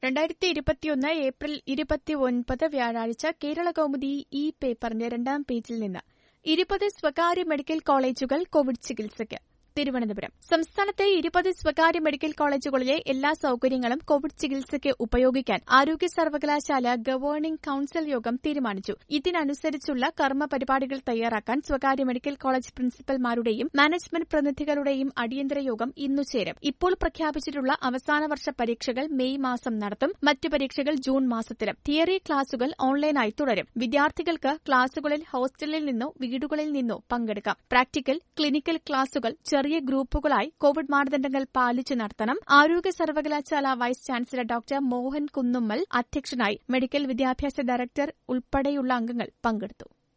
രണ്ടായിരത്തി ഇരുപത്തിയൊന്ന് ഏപ്രിൽ ഇരുപത്തി ഒൻപത് വ്യാഴാഴ്ച കേരള കൗമുദി ഈ പേപ്പറിന്റെ രണ്ടാം പേജിൽ നിന്ന് ഇരുപത് സ്വകാര്യ മെഡിക്കൽ കോളേജുകൾ കോവിഡ് ചികിത്സയ്ക്ക് തിരുവനന്തപുരം സംസ്ഥാനത്തെ ഇരുപത് സ്വകാര്യ മെഡിക്കൽ കോളേജുകളിലെ എല്ലാ സൌകര്യങ്ങളും കോവിഡ് ചികിത്സയ്ക്ക് ഉപയോഗിക്കാൻ ആരോഗ്യ സർവകലാശാല ഗവേണിംഗ് കൌൺസിൽ യോഗം തീരുമാനിച്ചു ഇതിനനുസരിച്ചുള്ള കർമ്മ പരിപാടികൾ തയ്യാറാക്കാൻ സ്വകാര്യ മെഡിക്കൽ കോളേജ് പ്രിൻസിപ്പൽമാരുടെയും മാനേജ്മെന്റ് പ്രതിനിധികളുടെയും അടിയന്തര യോഗം ഇന്നു ചേരും ഇപ്പോൾ പ്രഖ്യാപിച്ചിട്ടുള്ള അവസാന വർഷ പരീക്ഷകൾ മെയ് മാസം നടത്തും മറ്റു പരീക്ഷകൾ ജൂൺ മാസത്തിലും തിയറി ക്ലാസുകൾ ഓൺലൈനായി തുടരും വിദ്യാർത്ഥികൾക്ക് ക്ലാസുകളിൽ ഹോസ്റ്റലിൽ നിന്നോ വീടുകളിൽ നിന്നോ പങ്കെടുക്കാം പ്രാക്ടിക്കൽ ക്ലിനിക്കൽ ക്ലാസുകൾ ചെറിയ ഗ്രൂപ്പുകളായി കോവിഡ് മാനദണ്ഡങ്ങൾ പാലിച്ചു നടത്തണം ആരോഗ്യ സർവകലാശാല vice chancellor doctor Mohan Kunnummal അധ്യക്ഷനായി മെഡിക്കൽ വിദ്യാഭ്യാസ ഡയറക്ടർ ഉൾപ്പെടെയുള്ള അംഗങ്ങൾ പങ്കെടുത്തു